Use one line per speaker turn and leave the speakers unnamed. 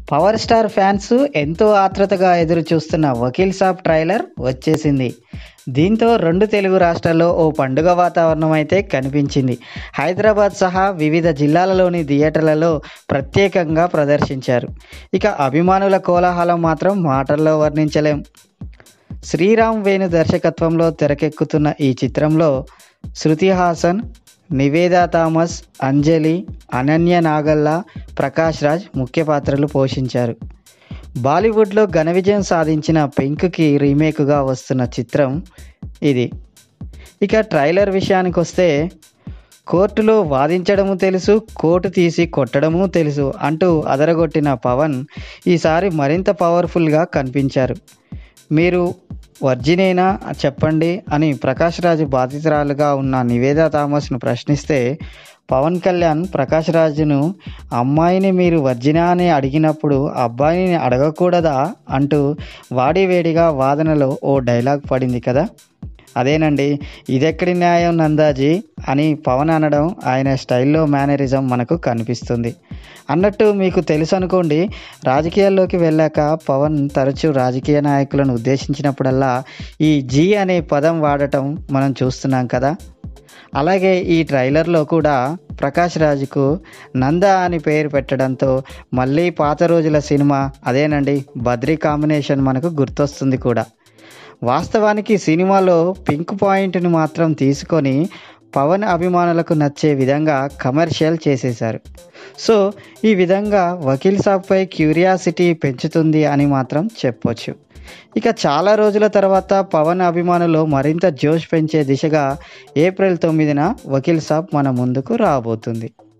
power star fans ఎంతో ఆతృతగా ఎదురు చూస్తున్న వకీల్ సాబ్ ట్రైలర్ వచ్చేసింది దీంతో రెండు తెలుగు రాష్ట్రాల్లో ఓ పండుగ వాతావరణం అయితే కనిపించింది హైదరాబాద్ సహా వివిధ జిల్లాలలోని థియేటర్లలో ప్రత్యేకంగా ప్రదర్శించారు ఇక అభిమానుల కోలాహలం మాత్రం మాటల్లో వర్ణించలేం శ్రీరామ్ వేణు దర్శకత్వంలో తెరకెక్కుతున్న ఈ చిత్రంలో శృతి హాసన్ నివేదా థామస్ అంజలి అనన్య నాగల్ల ప్రకాష్ రాజ్ ముఖ్య పాత్రలు పోషించారు బాలీవుడ్లో ఘన విజయం సాధించిన పింక్కి రీమేక్గా వస్తున్న చిత్రం ఇది ఇక ట్రైలర్ విషయానికి వస్తే కోర్టులో వాదించడము తెలుసు కోర్టు తీసి కొట్టడము తెలుసు అంటూ అదరగొట్టిన పవన్ ఈసారి మరింత పవర్ఫుల్గా కనిపించారు మీరు వర్జినేనా చెప్పండి అని ప్రకాష్ రాజు బాధితురాలుగా ఉన్న నివేదా థామస్ను ప్రశ్నిస్తే పవన్ కళ్యాణ్ ప్రకాష్ రాజును అమ్మాయిని మీరు వర్జినా అని అడిగినప్పుడు అబ్బాయిని అడగకూడదా అంటూ వాడివేడిగా వాదనలో ఓ డైలాగ్ పడింది కదా అదేనండి ఇదెక్కడి న్యాయం నందాజీ అని పవన్ అనడం ఆయన స్టైల్లో మేనరిజం మనకు కనిపిస్తుంది అన్నట్టు మీకు తెలుసు అనుకోండి రాజకీయాల్లోకి వెళ్ళాక పవన్ తరచూ రాజకీయ నాయకులను ఉద్దేశించినప్పుడల్లా ఈ జీ అనే పదం వాడటం మనం చూస్తున్నాం కదా అలాగే ఈ ట్రైలర్లో కూడా ప్రకాష్ రాజుకు నంద అని పేరు పెట్టడంతో మళ్ళీ పాత రోజుల సినిమా అదేనండి బద్రీ కాంబినేషన్ మనకు గుర్తొస్తుంది కూడా వాస్తవానికి సినిమాలో పింక్ పాయింట్ని మాత్రం తీసుకొని పవన్ అభిమానులకు నచ్చే విధంగా కమర్షియల్ చేసేశారు సో ఈ విధంగా వకీల్ సాబ్పై క్యూరియాసిటీ పెంచుతుంది అని మాత్రం చెప్పొచ్చు ఇక చాలా రోజుల తర్వాత పవన్ అభిమానులు మరింత జోష్ పెంచే దిశగా ఏప్రిల్ తొమ్మిదిన వకీల్ సాబ్ మన ముందుకు రాబోతుంది